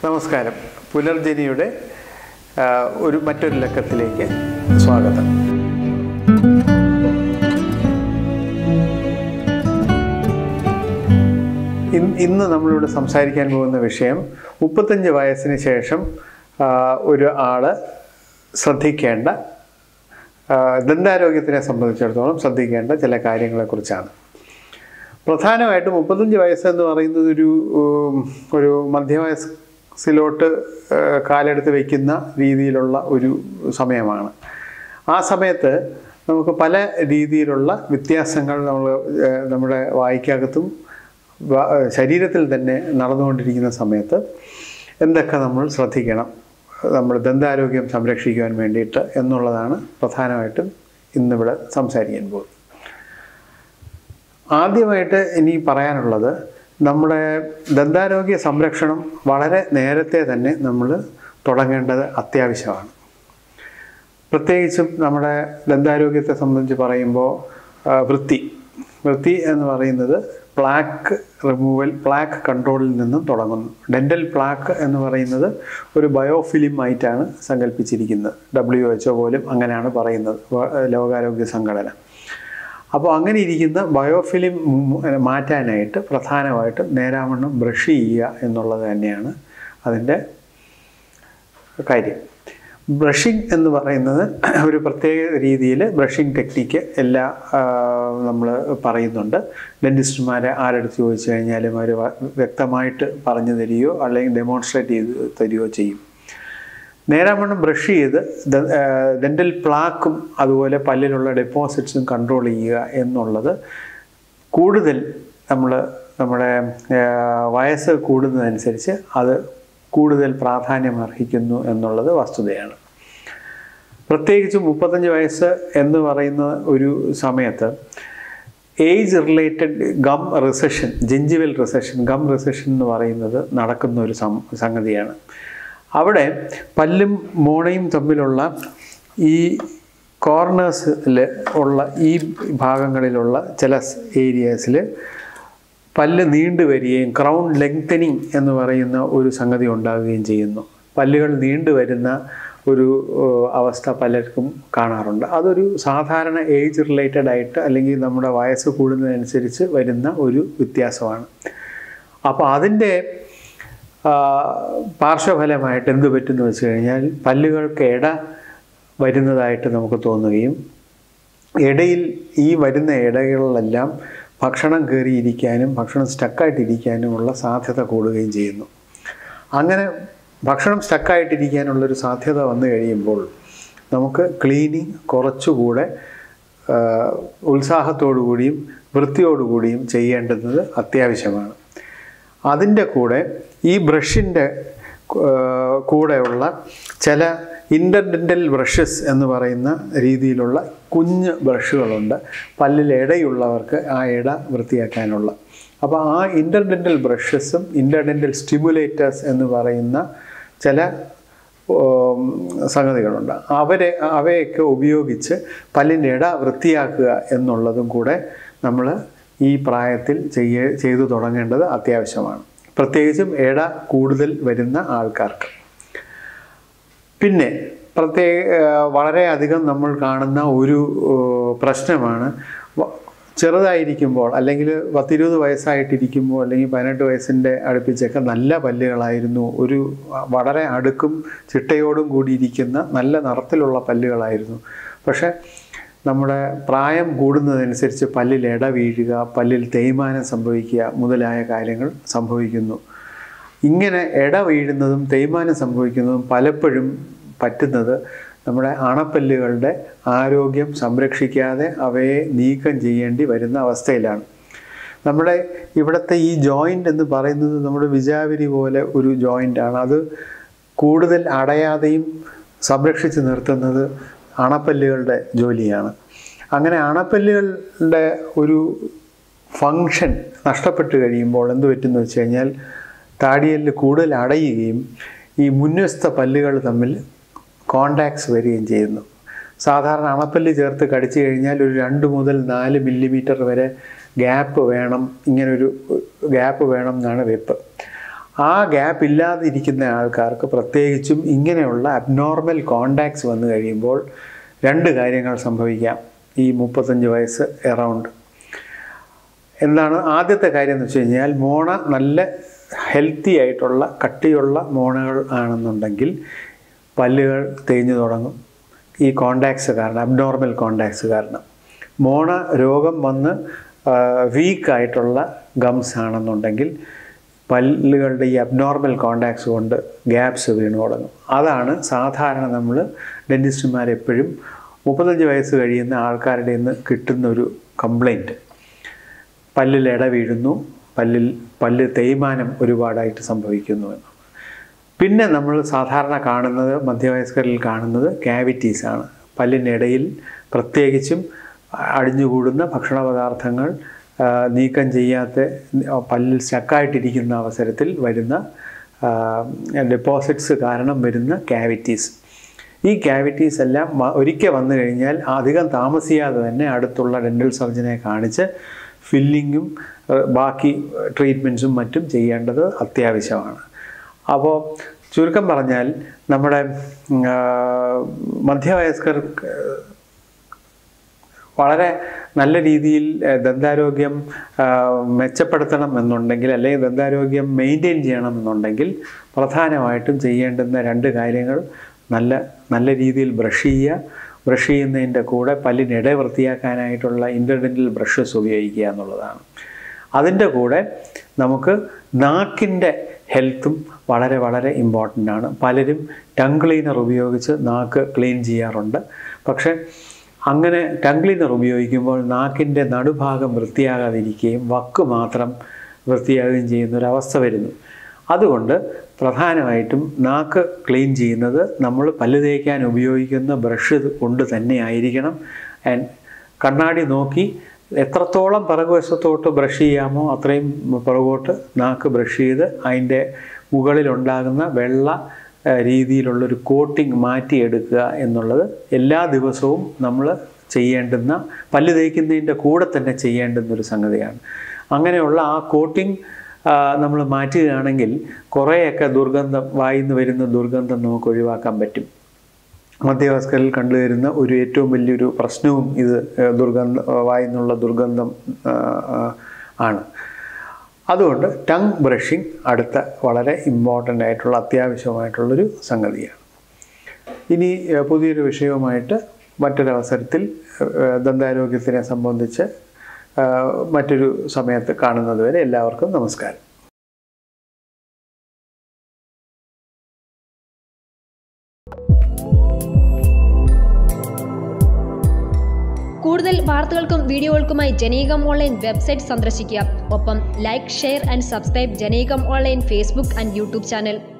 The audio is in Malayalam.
നമസ്കാരം പുനർജനിയുടെ ആ, ഒരു മറ്റൊരു ലക്കത്തിലേക്ക് സ്വാഗതം ഇൻ- ഇന്ന് നമ്മളിവിടെ സംസാരിക്കാൻ പോകുന്ന വിഷയം മുപ്പത്തഞ്ച് വയസ്സിന് ശേഷം ആ, ഒരു ആള് ശ്രദ്ധിക്കേണ്ട ആ, ദന്താരോഗ്യത്തിനെ സംബന്ധിച്ചിടത്തോളം ശ്രദ്ധിക്കേണ്ട ചില കാര്യങ്ങളെക്കുറിച്ചാണ് പ്രധാനമായിട്ടും മുപ്പത്തഞ്ച് വയസ്സ് എന്ന് പറയുന്നത് ഒരു ഉം, ഒരു മധ്യവയസ്സിലോട്ട് ആ, കാലെടുത്ത് വയ്ക്കുന്ന രീതിയിലുള്ള ഒരു സമയമാണ് ആ സമയത്ത് നമുക്ക് പല രീതിയിലുള്ള വ്യത്യാസങ്ങൾ നമ്മൾ ആ, നമ്മുടെ വായിക്കകത്തും വ- ശരീരത്തിൽ തന്നെ നടന്നുകൊണ്ടിരിക്കുന്ന സമയത്ത് എന്തൊക്കെ നമ്മൾ ശ്രദ്ധിക്കണം നമ്മൾ ദന്താരോഗ്യം സംരക്ഷിക്കുവാൻ വേണ്ടിയിട്ട് എന്നുള്ളതാണ് പ്രധാനമായിട്ടും ഇന്നിവിടെ സംസാരിക്കാൻ പോകുന്നത് ആദ്യമായിട്ട് ഇനി പറയാനുള്ളത് നമ്മുടെ ദന്താരോഗ്യ സംരക്ഷണം വളരെ നേരത്തെ തന്നെ നമ്മൾ തുടങ്ങേണ്ടത് അത്യാവശ്യമാണ് പ്രത്യേകിച്ചും നമ്മുടെ ദന്താരോഗ്യത്തെ സംബന്ധിച്ച് പറയുമ്പോൾ ആ, വൃത്തി വൃത്തി എന്ന് പറയുന്നത് പ്ലാക്ക് റിമൂവൽ പ്ലാക്ക് കൺട്രോളിൽ നിന്നും തുടങ്ങുന്നു ഡെൻ്റൽ പ്ലാക്ക് എന്ന് പറയുന്നത് ഒരു ബയോഫിലിം ആയിട്ടാണ് സങ്കല്പിച്ചിരിക്കുന്നത് ഡബ്ല്യു എച്ച് പോലും അങ്ങനെയാണ് പറയുന്നത് വ- ലോകാരോഗ്യ സംഘടന അപ്പോൾ അങ്ങനെ ഇരിക്കുന്ന ബയോഫിലിം മ് മാറ്റാനായിട്ട് പ്രധാനമായിട്ടും നേരാവണ്ണം ബ്രഷ് ചെയ്യുക എന്നുള്ളത് തന്നെയാണ് അതിൻ്റെ കാര്യം ബ്രഷിംഗ് എന്ന് പറയുന്നത് ഒരു പ്രത്യേക രീതിയിൽ ബ്രഷിംഗ് ടെക്നിക്ക് എല്ലാ നമ്മൾ പറയുന്നുണ്ട് ഡെൻറ്റിസ്റ്റുമാരെ ആരെടുത്ത് ചോദിച്ചു കഴിഞ്ഞാലും അവർ വ- വ്യക്തമായിട്ട് പറഞ്ഞു തരികയോ അല്ലെങ്കിൽ ഡെമോൺസ്ട്രേറ്റ് ചെയ്ത് തരികയോ ചെയ്യും നേരാവണ്ണം ബ്രഷ് ചെയ്ത് ഡെൻ്റൽ പ്ലാക്കും അതുപോലെ പല്ലിലുള്ള ഡെപ്പോസിറ്റ്സും കൺട്രോൾ ചെയ്യുക എന്നുള്ളത് കൂടുതൽ നമ്മൾ നമ്മുടെ ആ, വയസ്സ് കൂടുന്നതനുസരിച്ച് അത് കൂടുതൽ പ്രാധാന്യം അർഹിക്കുന്നു എന്നുള്ളത് വസ്തുതയാണ് പ്രത്യേകിച്ച് മുപ്പത്തഞ്ച് വയസ്സ് എന്ന് പറയുന്ന ഒരു സമയത്ത് age related gum recession gingival recession gum recession എന്ന് പറയുന്നത് നടക്കുന്ന ഒരു സം സംഗതിയാണ് അവിടെ പല്ലും മോണയും തമ്മിലുള്ള ഈ കോർണേഴ്സിൽ ഉള്ള ഈ ഭാഗങ്ങളിലുള്ള ചില ഏരിയാസിൽ പല്ല് നീണ്ടു വരികയും ക്രൗൺ ലെങ്തനിങ് എന്ന് പറയുന്ന ഒരു സംഗതി ഉണ്ടാവുകയും ചെയ്യുന്നു പല്ലുകൾ നീണ്ടു വരുന്ന ഒരു ഏഹ്, അവസ്ഥ പലർക്കും കാണാറുണ്ട് അതൊരു സാധാരണ ഏജ് റിലേറ്റഡ് ആയിട്ട് അല്ലെങ്കിൽ നമ്മുടെ വയസ്സ് കൂടുന്നതനുസരിച്ച് വരുന്ന ഒരു വ്യത്യാസമാണ് അപ്പോൾ അതിൻ്റെ ആ, പാർശ്വഫലമായിട്ട് എന്ത് പറ്റുമെന്ന് വെച്ച് കഴിഞ്ഞാൽ പല്ലുകൾക്ക് ഇട വരുന്നതായിട്ട് നമുക്ക് തോന്നുകയും ഇടയിൽ ഈ വരുന്ന ഇടകളിലെല്ലാം ഭക്ഷണം കയറിയിരിക്കാനും ഭക്ഷണം സ്റ്റക്കായിട്ടിരിക്കാനുമുള്ള സാധ്യത കൂടുകയും ചെയ്യുന്നു അങ്ങനെ ഭക്ഷണം സ്റ്റക്കായിട്ടിരിക്കാനുള്ളൊരു സാധ്യത വന്നു കഴിയുമ്പോൾ നമുക്ക് ക്ലീനിങ് കുറച്ചുകൂടെ ആ, ഉത്സാഹത്തോടുകൂടിയും വൃത്തിയോടുകൂടിയും ചെയ്യേണ്ടുന്നത് അത്യാവശ്യമാണ് അതിൻ്റെ കൂടെ ഈ ബ്രഷിൻ്റെ കൂടെയുള്ള ചില ഇൻ്റർഡെൻ്റൽ ബ്രഷസ് എന്ന് പറയുന്ന രീതിയിലുള്ള കുഞ്ഞ് ബ്രഷുകളുണ്ട് പല്ലിൽ ഇടയുള്ളവർക്ക് ആ ഇട വൃത്തിയാക്കാനുള്ള അപ്പോൾ ആ ഇൻ്റർഡെൻ്റൽ ബ്രഷസും ഇൻ്റർഡെൻ്റൽ സ്റ്റിമുലേറ്റേഴ്സ് എന്ന് പറയുന്ന ചില ഉം, സംഗതികളുണ്ട് അവരെ അവയൊക്കെ ഉപയോഗിച്ച് പല്ലിൻ്റെ ഇട വൃത്തിയാക്കുക എന്നുള്ളതും കൂടെ നമ്മൾ ഈ പ്രായത്തിൽ ചെയ്യ ചെയ്തു തുടങ്ങേണ്ടത് അത്യാവശ്യമാണ് പ്രത്യേകിച്ചും ഇട കൂടുതൽ വരുന്ന ആൾക്കാർക്ക് പിന്നെ പ്രത്യേക ഏഹ് വളരെയധികം നമ്മൾ കാണുന്ന ഒരു ഏഹ് പ്രശ്നമാണ് വ- ചെറുതായിരിക്കുമ്പോൾ അല്ലെങ്കിൽ പത്തിരുപത് വയസ്സായിട്ടിരിക്കുമ്പോൾ അല്ലെങ്കിൽ പതിനെട്ട് വയസ്സിൻ്റെ അടുപ്പിച്ചൊക്കെ നല്ല പല്ലുകളായിരുന്നു ഒരു വളരെ അടുക്കും ചിട്ടയോടും കൂടിയിരിക്കുന്ന നല്ല നിറത്തിലുള്ള പല്ലുകളായിരുന്നു പക്ഷേ നമ്മുടെ പ്രായം കൂടുന്നതനുസരിച്ച് പല്ലിൽ ഇട വീഴുക പല്ലിൽ തേയ്മാനം സംഭവിക്കുക മുതലായ കാര്യങ്ങൾ സംഭവിക്കുന്നു ഇങ്ങനെ ഇട വീഴുന്നതും തേയ്മാനം സംഭവിക്കുന്നതും പലപ്പോഴും പറ്റുന്നത് നമ്മുടെ അണപ്പല്ലുകളുടെ ആരോഗ്യം സംരക്ഷിക്കാതെ അവയെ നീക്കം ചെയ്യേണ്ടി വരുന്ന അവസ്ഥയിലാണ് നമ്മുടെ ഇവിടുത്തെ ഈ ജോയിൻ്റ് എന്ന് പറയുന്നത് നമ്മുടെ വിജാവിരി പോലെ ഒരു ജോയിൻ്റാണ് അത് കൂടുതൽ അടയാതെയും സംരക്ഷിച്ച് നിർത്തുന്നത് അണപ്പല്ലുകളുടെ ജോലിയാണ് അങ്ങനെ അണപ്പല്ലുകളുടെ ഒരു ഫങ്ഷൻ നഷ്ടപ്പെട്ട് കഴിയുമ്പോൾ എന്ത് പറ്റുമെന്ന് വെച്ച് കഴിഞ്ഞാൽ താടിയലിൽ കൂടുതൽ അടയുകയും ഈ മുൻവശത്തെ പല്ലുകൾ തമ്മിൽ കോണ്ടാക്ട്സ് വരികയും ചെയ്യുന്നു സാധാരണ അണപ്പല്ല് ചേർത്ത് കടിച്ചു കഴിഞ്ഞാൽ ഒരു രണ്ട് മുതൽ നാല് മില്ലിമീറ്റർ വരെ ഗ്യാപ്പ് വേണം ഇങ്ങനൊരു ഗ്യാപ്പ് വേണം എന്നാണ് വെപ്പ് ആ ഗ്യാപ്പ് ഇല്ലാതിരിക്കുന്ന ആൾക്കാർക്ക് പ്രത്യേകിച്ചും ഇങ്ങനെയുള്ള അബ്നോർമൽ കോണ്ടാക്ട്സ് വന്നു കഴിയുമ്പോൾ രണ്ട് കാര്യങ്ങൾ സംഭവിക്കാം ഈ മുപ്പത്തഞ്ച് വയസ്സ് എറൗണ്ട് എന്താണ് ആദ്യത്തെ കാര്യം എന്ന് വെച്ച് കഴിഞ്ഞാൽ മോണ നല്ല ഹെൽത്തി ആയിട്ടുള്ള കട്ടിയുള്ള മോണകൾ ആണെന്നുണ്ടെങ്കിൽ പല്ലുകൾ തേഞ്ഞു തുടങ്ങും ഈ കോണ്ടാക്ട്സ് കാരണം അബ്നോർമൽ കോണ്ടാക്ട്സ് കാരണം മോണ രോഗം വന്ന് വീക്കായിട്ടുള്ള ഗംസ് ആണെന്നുണ്ടെങ്കിൽ പല്ലുകളുടെ ഈ അബ്നോർമൽ കോണ്ടാക്ട്സ് കൊണ്ട് ഗ്യാപ്സ് വീണു തുടങ്ങും അതാണ് സാധാരണ നമ്മൾ ഡെൻറ്റിസ്റ്റുമാർ എപ്പോഴും മുപ്പത്തഞ്ച് വയസ്സ് കഴിയുന്ന ആൾക്കാരുടെ നിന്ന് കിട്ടുന്ന ഒരു കംപ്ലൈൻറ്റ് പല്ലിൽ ഇട വീഴുന്നു പല്ലിൽ പല്ല് തേയ്മാനം ഒരുപാടായിട്ട് സംഭവിക്കുന്നു എന്ന് പിന്നെ നമ്മൾ സാധാരണ കാണുന്നത് മധ്യവയസ്കരിൽ കാണുന്നത് ക്യാവിറ്റീസാണ് പല്ലിനിടയിൽ പ്രത്യേകിച്ചും അടിഞ്ഞുകൂടുന്ന ഭക്ഷണ പദാർത്ഥങ്ങൾ ആ, നീക്കം ചെയ്യാത്ത പല്ലിൽ സ്റ്റക്കായിട്ടിരിക്കുന്ന അവസരത്തിൽ വരുന്ന ഡെപ്പോസിറ്റ്സ് കാരണം വരുന്ന ക്യാവിറ്റീസ് ഈ ക്യാവിറ്റീസ് എല്ലാം വ- ഒരിക്കൽ വന്നു കഴിഞ്ഞാൽ അധികം താമസിയാതെ തന്നെ അടുത്തുള്ള ഡെൻ്റൽ സർജനെ കാണിച്ച് ഫില്ലിങ്ങും ഏഹ്, ബാക്കി ട്രീറ്റ്മെൻറ്റ്സും മറ്റും ചെയ്യേണ്ടത് അത്യാവശ്യമാണ് അപ്പോൾ ചുരുക്കം പറഞ്ഞാൽ നമ്മുടെ ഉം, ആ, മധ്യവയസ്കർക്ക് വളരെ നല്ല രീതിയിൽ ഏഹ്, ദന്താരോഗ്യം ആ, മെച്ചപ്പെടുത്തണം എന്നുണ്ടെങ്കിൽ അല്ലെങ്കിൽ ദന്താരോഗ്യം മെയിൻറ്റെയിൻ ചെയ്യണം എന്നുണ്ടെങ്കിൽ പ്രധാനമായിട്ടും ചെയ്യേണ്ടുന്ന രണ്ട് കാര്യങ്ങൾ നല്ല നല്ല രീതിയിൽ ബ്രഷ് ചെയ്യുക ബ്രഷ് ചെയ്യുന്നതിൻ്റെ കൂടെ പല്ലിനിട വൃത്തിയാക്കാനായിട്ടുള്ള ഇൻ്റർഡെൻ്റൽ ബ്രഷസ് ഉപയോഗിക്കുക എന്നുള്ളതാണ് അതിൻ്റെ കൂടെ നമുക്ക് നാക്കിൻ്റെ ഹെൽത്തും വളരെ വളരെ ഇമ്പോർട്ടൻ്റ് ആണ് പലരും ടങ് ക്ലീനർ ഉപയോഗിച്ച് നാക്ക് ക്ലീൻ ചെയ്യാറുണ്ട് പക്ഷേ അങ്ങനെ ടങ് ക്ലീനർ ഉപയോഗിക്കുമ്പോൾ നാക്കിൻ്റെ നടുഭാഗം വൃത്തിയാകാതിരിക്കുകയും വക്ക് മാത്രം വൃത്തിയാകുകയും ചെയ്യുന്ന ഒരവസ്ഥ വരുന്നു അതുകൊണ്ട് പ്രധാനമായിട്ടും നാക്ക് ക്ലീൻ ചെയ്യുന്നത് നമ്മൾ പല്ല് തേക്കാൻ ഉപയോഗിക്കുന്ന ബ്രഷ് കൊണ്ട് തന്നെ ആയിരിക്കണം ആൻഡ് കണ്ണാടി നോക്കി എത്രത്തോളം പിറകുവശത്തോട്ട് ബ്രഷ് ചെയ്യാമോ അത്രയും പിറകോട്ട് നാക്ക് ബ്രഷ് ചെയ്ത് അതിൻ്റെ മുകളിലുണ്ടാകുന്ന വെള്ള ഏഹ്, രീതിയിലുള്ളൊരു കോട്ടിംഗ് മാറ്റിയെടുക്കുക എന്നുള്ളത് എല്ലാ ദിവസവും നമ്മൾ ചെയ്യേണ്ടുന്ന പല്ല് തേക്കുന്നതിൻ്റെ കൂടെ തന്നെ ചെയ്യേണ്ടുന്ന ഒരു സംഗതിയാണ് അങ്ങനെയുള്ള ആ കോട്ടിംഗ് നമ്മൾ മാറ്റുകയാണെങ്കിൽ കുറേയൊക്കെ ദുർഗന്ധം വായിന്ന് വരുന്ന ദുർഗന്ധം നമുക്ക് ഒഴിവാക്കാൻ പറ്റും മധ്യവയസ്കരിൽ കണ്ടുവരുന്ന ഒരു ഏറ്റവും വലിയൊരു പ്രശ്നവും ഇത് ഏഹ്, ദുർഗന്ധ വായിന്നുള്ള ദുർഗന്ധം ആ, ആ, ആണ് അതുകൊണ്ട് ടങ് ബ്രഷിംഗ് അടുത്ത വളരെ ഇമ്പോർട്ടൻ്റ് ആയിട്ടുള്ള അത്യാവശ്യമായിട്ടുള്ളൊരു സംഗതിയാണ് ഇനി ഏഹ്, പുതിയൊരു വിഷയവുമായിട്ട് മറ്റൊരവസരത്തിൽ ഏഹ്, ദന്താരോഗ്യത്തിനെ സംബന്ധിച്ച് ഏഹ്, മറ്റൊരു സമയത്ത് കാണുന്നത് വരെ എല്ലാവർക്കും നമസ്കാരം കൂടുതൽ വാർത്തകൾക്കും വീഡിയോകൾക്കുമായി ജനീകം ഓൺലൈൻ വെബ്സൈറ്റ് സന്ദർശിക്കുക ഒപ്പം ലൈക്ക് ഷെയർ ആൻഡ് സബ്സ്ക്രൈബ് ജനീകം online Facebook and YouTube channel